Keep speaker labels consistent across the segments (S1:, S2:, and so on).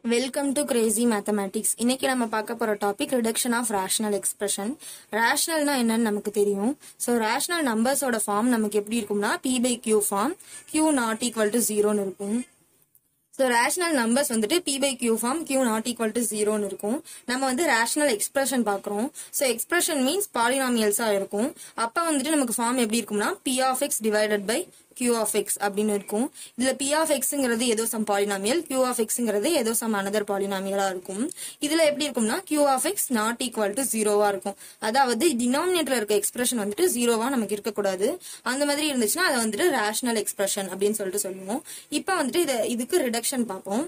S1: welcome to Crazy mathematics இன்னைக்கு நம்ம பார்க்க போற topic reduction of rational expression ரேஷனல்னா என்னன்னு நமக்கு தெரியும் ஸோ ரேஷனல் நம்பர்ஸோட ஃபார்ம் நமக்கு எப்படி இருக்கும்னா P by Q form Q not equal to ஜீரோன்னு இருக்கும் ஸோ ரேஷனல் நம்பர்ஸ் வந்துட்டு P by Q form Q not equal to ஜீரோன்னு இருக்கும் நம்ம வந்து ரேஷனல் எக்ஸ்பிரஷன் பார்க்குறோம் ஸோ எக்ஸ்பிரஷன் மீன்ஸ் பாலினாமியல்ஸாக இருக்கும் அப்போ வந்துட்டு நமக்கு ஃபார்ம் எப்படி இருக்கும்னா P of X divided by Q of X அப்படின்னு இருக்கும் இதுல பி ஆஃப் எக்ஸ்ங்கிறது ஏதோ சம் பாலினாமியல் கியூ ஆஃப் எக்ஸ்ங்கிறது ஏதோ சம் அனதர் பாலினாமியலா இருக்கும் இதுல எப்படி இருக்கும்னா Q of X not equal to ஜீரோவா இருக்கும் அதாவது டினாமினேட்டர்ல இருக்க எக்ஸ்பிரஷன் வந்துட்டு ஜீரோவா நமக்கு இருக்கக்கூடாது அந்த மாதிரி இருந்துச்சுன்னா அதை வந்துட்டு ரேஷனல் எக்ஸ்பிரஷன் அப்படின்னு சொல்லிட்டு சொல்லுவோம் இப்போ வந்துட்டு இதை இதுக்கு ரிடக்ஷன் பார்ப்போம்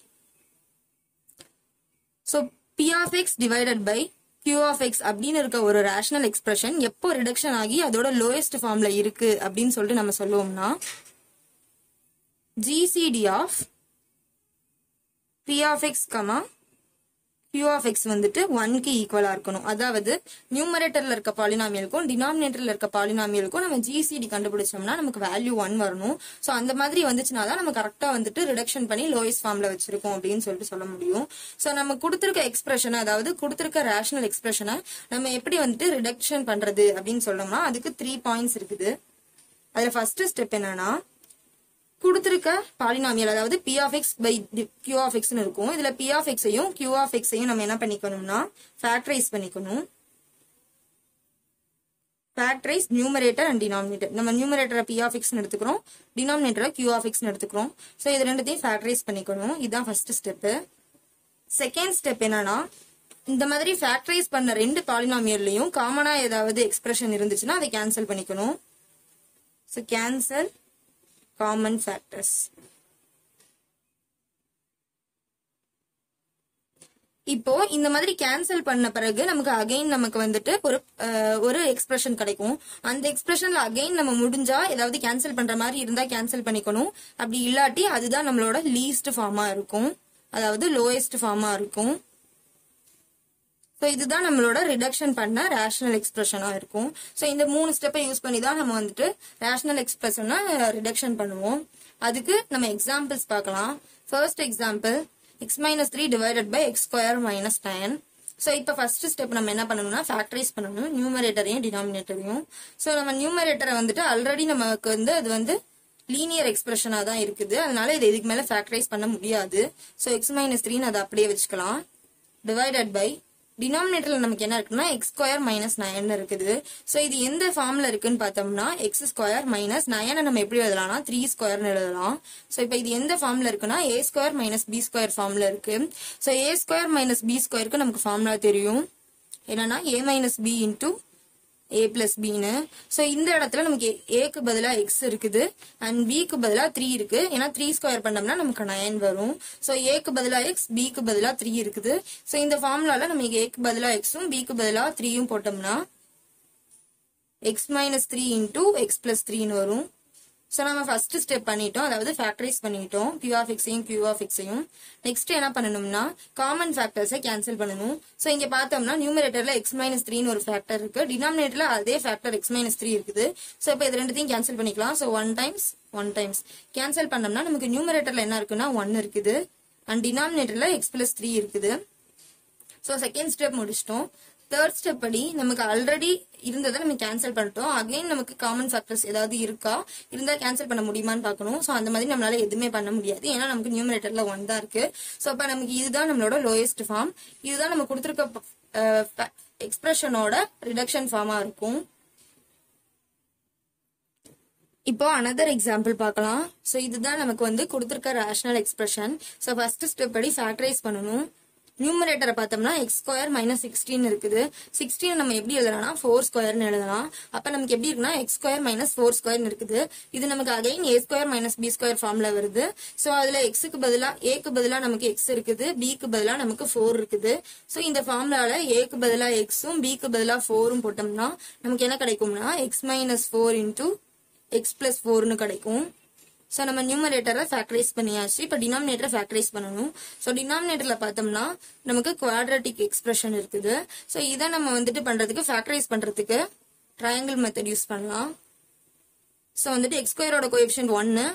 S1: so P of X divided by Q of X அப்படின்னு இருக்க ஒரு ரேஷனல் எக்ஸ்பிரஷன் எப்போ ரிடக்ஷன் ஆகி அதோட லோயஸ்ட் ஃபார்ம்ல இருக்கு அப்படின்னு சொல்லிட்டு நம்ம சொல்லுவோம்னா GCD of P of X comma Q of X வந்துட்டு ஒன்க்கு ஈக்குவலா இருக்கணும் அதாவது நியூமரேட்டர்ல இருக்க பாலினாமியலுக்கும் டினாமினேட்டர்ல இருக்க பாலினாமியலுக்கும் நம்ம ஜிசிடி கண்டுபிடிச்சோம்னா நமக்கு வேல்யூ ஒன் வரணும் ஸோ அந்த மாதிரி வந்துச்சுன்னா தான் நம்ம கரெக்டா வந்துட்டு ரிடக்ஷன் பண்ணி லோயஸ்ட் ஃபார்ம்ல வச்சிருக்கோம் அப்படின்னு சொல்லிட்டு சொல்ல முடியும் ஸோ நம்ம கொடுத்துருக்க எக்ஸ்பிரஷனை அதாவது கொடுத்துருக்க ரேஷனல் எக்ஸ்பிரஷனை நம்ம எப்படி வந்துட்டு ரிடக்ஷன் பண்றது அப்படின்னு சொன்னோம்னா அதுக்கு த்ரீ பாயிண்ட்ஸ் இருக்குது அதுல ஃபர்ஸ்ட் ஸ்டெப் என்னன்னா கொடுத்திருக்க பாலினாமியல் அதாவது P of X by Q of எக்ஸ்னு இருக்கும் இதுல பி ஆஃப் எக்ஸையும் கியூ ஆஃப் எக்ஸையும் நம்ம என்ன பண்ணிக்கணும்னா ஃபேக்டரைஸ் பண்ணிக்கணும் ஃபேக்டரைஸ் நியூமரேட்டர் அண்ட் டினாமினேட்டர் நம்ம நியூமரேட்டரை பி ஆஃப் எக்ஸ்னு எடுத்துக்கிறோம் டினாமினேட்டரை கியூ ஆஃப் எக்ஸ்னு எடுத்துக்கிறோம் ஸோ இது ரெண்டுத்தையும் ஃபேக்டரைஸ் பண்ணிக்கணும் இதுதான் ஃபர்ஸ்ட் ஸ்டெப்பு செகண்ட் ஸ்டெப் என்னன்னா இந்த மாதிரி ஃபேக்டரைஸ் பண்ண ரெண்டு பாலினாமியல்லையும் காமனா ஏதாவது எக்ஸ்பிரஷன் இருந்துச்சுன்னா அதை கேன்சல் பண்ணிக்கணும் ஸோ கேன்சல் காமன் ஃபேக்டர்ஸ் இப்போ இந்த மாதிரி கேன்சல் பண்ண பிறகு நமக்கு அகைன் நமக்கு வந்துட்டு ஒரு அஹ், ஒரு எக்ஸ்பிரஷன் கிடைக்கும் அந்த எக்ஸ்பிரஷன்ல அகைன் நம்ம முடிஞ்சா ஏதாவது கேன்சல் பண்ற மாதிரி இருந்தா கேன்சல் பண்ணிக்கணும் அப்படி இல்லாட்டி அதுதான் நம்மளோட லீஸ்ட் ஃபார்மா இருக்கும் அதாவது லோயஸ்ட் ஃபார்மா இருக்கும் ஸோ இதுதான் நம்மளோட ரிடக்ஷன் பண்ண ரேஷனல் எக்ஸ்பிரஷனா இருக்கும் ஸோ இந்த மூணு ஸ்டெப்பை யூஸ் பண்ணி தான் நம்ம வந்துட்டு ரேஷனல் எக்ஸ்பிரஷனை ரிடக்ஷன் பண்ணுவோம் அதுக்கு நம்ம எக்ஸாம்பிள்ஸ் பார்க்கலாம் first example X minus three divided by X square minus nine so இப்போ ஃபர்ஸ்ட் ஸ்டெப் நம்ம என்ன பண்ணணும்னா ஃபேக்டரைஸ் பண்ணணும் நியூமரேட்டரையும் டினாமினேட்டரையும் ஸோ நம்ம நியூமரேட்டரை வந்துட்டு ஆல்ரெடி நமக்கு வந்து அது வந்து லீனியர் எக்ஸ்பிரஷனாக தான் இருக்குது அதனால இதை இதுக்கு மேலே ஃபேக்டரைஸ் பண்ண முடியாது ஸோ எக்ஸ் மைனஸ் த்ரீன்னு அதை அப்படியே வச்சுக்கலாம் டிவைடட் பை டினாமினேட்டர்ல நமக்கு என்ன இருக்குன்னா எக்ஸ் ஸ்கொயர் மைனஸ் நயன் இருக்குது ஸோ இது எந்த ஃபார்ம்ல இருக்குன்னு பார்த்தோம்னா எக்ஸ் ஸ்கொயர் மைனஸ் நயனை நம்ம எப்படி எழுதலாம்னா த்ரீ ஸ்கொயர்னு எழுதலாம் ஸோ இப்போ இது எந்த ஃபார்ம்ல இருக்குன்னா A square minus B square ஃபார்ம்ல இருக்கு so A square minus B ஸ்கொயருக்கு நமக்கு ஃபார்முலா தெரியும் என்னன்னா A minus B into A plus பின்னு ஸோ இந்த இடத்துல நமக்கு ஏக்கு பதிலாக எக்ஸ் இருக்குது அண்ட் பிக்கு பதிலாக த்ரீ இருக்கு ஏன்னா த்ரீ ஸ்கொயர் பண்ணோம்னா நமக்கு நயன் வரும் ஸோ ஏக்கு பதிலாக எக்ஸ் பிக்கு பதிலாக த்ரீ இருக்குது ஸோ இந்த ஃபார்முலால நம்ம ஏக்கு பதிலாக எக்ஸும் பிக்கு பதிலாக த்ரீயும் போட்டோம்னா X minus three into X plus த்ரீன்னு வரும் ஸோ நம்ம ஃபர்ஸ்ட் ஸ்டெப் பண்ணிட்டோம் அதாவது ஃபேக்டரைஸ் பண்ணிட்டோம் கியூ ஆஃப் எக்ஸையும் கியூ ஆஃப் எக்ஸையும் நெக்ஸ்ட் என்ன பண்ணணும்னா காமன் ஃபேக்டர்ஸை கேன்சல் பண்ணணும் ஸோ இங்க பார்த்தோம்னா நியூமரேட்டர்ல எக்ஸ் மைனஸ் த்ரீன்னு ஒரு ஃபேக்டர் இருக்கு டினாமினேட்டர்ல அதே ஃபேக்டர் எக்ஸ் மைனஸ் த்ரீ இருக்குது ஸோ இப்போ இது ரெண்டுத்தையும் கேன்சல் பண்ணிக்கலாம் so one times one times cancel பண்ணோம்னா நமக்கு நியூமரேட்டர்ல என்ன இருக்குன்னா ஒன் இருக்குது அண்ட் டினாமினேட்டர்ல எக்ஸ் பிளஸ் த்ரீ இருக்குது ஸோ செகண்ட் ஸ்டெப் முடிச்சிட்டோம் தேர்ட் ஸ்டெப் படி நமக்கு ஆல்ரெடி இருந்ததை நம்ம கேன்சல் பண்ணிட்டோம் அகைன் நமக்கு காமன் ஃபேக்டர்ஸ் ஏதாவது இருக்கா இருந்தா கேன்சல் பண்ண முடியுமான்னு பார்க்கணும் ஸோ அந்த மாதிரி நம்மளால எதுவுமே பண்ண முடியாது ஏன்னா நமக்கு நியூமரேட்டர்ல ஒன் தான் இருக்கு ஸோ அப்ப நமக்கு இதுதான் நம்மளோட லோயஸ்ட் ஃபார்ம் இதுதான் நம்ம கொடுத்துருக்க எக்ஸ்பிரஷனோட ரிடக்ஷன் ஃபார்மா இருக்கும் இப்போ அனதர் எக்ஸாம்பிள் பார்க்கலாம் ஸோ இதுதான் நமக்கு வந்து கொடுத்துருக்க rational expression so first step படி ஃபேக்டரைஸ் பண்ணணும் நியூமரேட்டரை பார்த்தோம்னா எக்ஸ் ஸ்கொயர் மைனஸ் சிக்ஸ்டீன் இருக்குது சிக்ஸ்டீன் நம்ம எப்படி எழுதலாம்னா ஃபோர் ஸ்கொயர்னு எழுதலாம் அப்ப நமக்கு எப்படி இருக்குன்னா X square minus four square இருக்குது இது நமக்கு again A square minus B square ஃபார்ம்ல வருது ஸோ அதுல எக்ஸுக்கு பதிலா ஏக்கு பதிலா நமக்கு எக்ஸ் இருக்குது பிக்கு பதிலா நமக்கு ஃபோர் இருக்குது ஸோ இந்த ஃபார்ம்லால ஏக்கு பதிலா எக்ஸும் பிக்கு பதிலா ஃபோரும் போட்டோம்னா நமக்கு என்ன கிடைக்கும்னா X minus four into X plus ஃபோர்னு கிடைக்கும் ஸோ நம்ம நியூமரேட்டரை ஃபேக்டரைஸ் பண்ணியாச்சு இப்போ டினாமினேட்டரை ஃபேக்டரைஸ் பண்ணணும் ஸோ டினாமினேட்டர்ல பார்த்தோம்னா நமக்கு குவாட்ரட்டிக் எக்ஸ்பிரஷன் இருக்குது ஸோ இதை நம்ம வந்துட்டு பண்றதுக்கு ஃபேக்டரைஸ் பண்றதுக்கு ட்ரையாங்கிள் மெத்தட் யூஸ் பண்ணலாம் ஸோ வந்துட்டு எக்ஸ் ஸ்கொயரோட கோஎஃபிஷியன்ட் ஒன்னு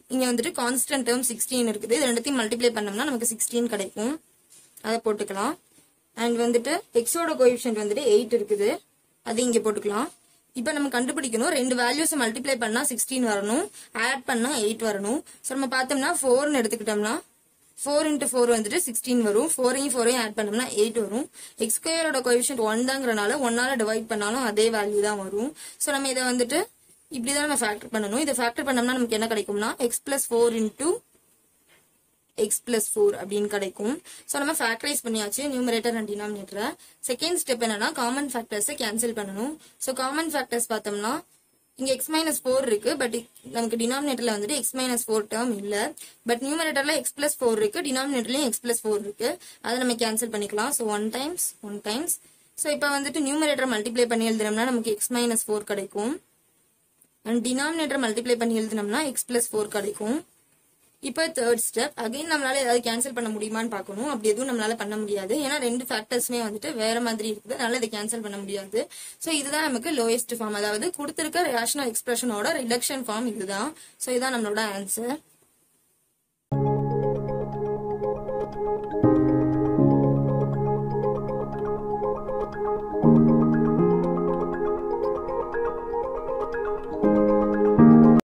S1: இங்க வந்துட்டு கான்ஸ்டன்ட் டேர்ம் சிக்ஸ்டீன் இருக்குது இது ரெண்டுத்தையும் மல்டிப்ளை பண்ணோம்னா நமக்கு சிக்ஸ்டீன் கிடைக்கும் அதை போட்டுக்கலாம் அண்ட் வந்துட்டு எக்ஸோட கோஎஃபிஷியன்ட் வந்துட்டு எயிட் இருக்குது அது இங்க போட்டுக்கலாம் இப்போ நம்ம கண்டுபிடிக்கணும் ரெண்டு வேல்யூஸ் மல்டிப்ளை பண்ணா சிக்ஸ்டீன் வரணும் ஆட் பண்ணா எயிட் வரணும் ஸோ நம்ம பார்த்தோம்னா ஃபோர்னு எடுத்துக்கிட்டோம்னா ஃபோர் இன்ட்டு ஃபோர் வந்துட்டு சிக்ஸ்டீன் வரும் ஃபோரையும் ஃபோரையும் ஆட் பண்ணோம்னா எயிட் வரும் எக்ஸ் ஸ்கொயரோட கோஎஃபிஷியன்ட் ஒன் தாங்கிறனால ஒன்னால டிவைட் பண்ணாலும் அதே வேல்யூ தான் வரும் ஸோ நம்ம இதை வந்துட்டு இப்படிதான் நம்ம ஃபேக்டர் பண்ணணும் இதை ஃபேக்டர் பண்ணோம்னா நமக்கு என்ன கிடைக்கும்னா X plus four into X plus four அப்படின்னு கிடைக்கும் ஸோ நம்ம ஃபேக்டரைஸ் பண்ணியாச்சு நியூமரேட்டர் அண்ட் டினாமினேட்டரை செகண்ட் ஸ்டெப் என்னன்னா காமன் ஃபேக்டர்ஸை கேன்சல் பண்ணணும் ஸோ காமன் ஃபேக்டர்ஸ் பார்த்தோம்னா இங்க எக்ஸ் மைனஸ் ஃபோர் இருக்கு பட் நமக்கு டினாமினேட்டர்ல வந்துட்டு எக்ஸ் மைனஸ் ஃபோர் டேர்ம் இல்ல பட் நியூமரேட்டர்ல எக்ஸ் பிளஸ் ஃபோர் இருக்கு டினாமினேட்டர்லயும் எக்ஸ் பிளஸ் ஃபோர் இருக்கு அதை நம்ம கேன்சல் பண்ணிக்கலாம் so one times one times so இப்போ வந்துட்டு நியூமரேட்டர் மல்டிப்ளை பண்ணி எழுதுனோம்னா நமக்கு எக்ஸ் மைனஸ் ஃபோர் கிடைக்கும் அண்ட் டினாமினேட்டர் மல்டிப்ளை பண்ணி எழுதுனோம்னா எக்ஸ் பிளஸ் ஃபோர் கிடைக்கும் இப்போ தேர்ட் ஸ்டெப் அகைன் நம்மளால ஏதாவது கேன்சல் பண்ண முடியுமான்னு பார்க்கணும் அப்படி எதுவும் நம்மளால பண்ண முடியாது ஏன்னா ரெண்டு ஃபேக்டர்ஸ்மே வந்துட்டு வேற மாதிரி இருக்குது அதனால இதை கேன்சல் பண்ண முடியாது ஸோ இதுதான் நமக்கு லோயஸ்ட் ஃபார்ம் அதாவது கொடுத்திருக்க ரேஷனல் எக்ஸ்பிரஷனோட ரிடக்ஷன் ஃபார்ம் இதுதான் ஸோ இதுதான் நம்மளோட ஆன்சர்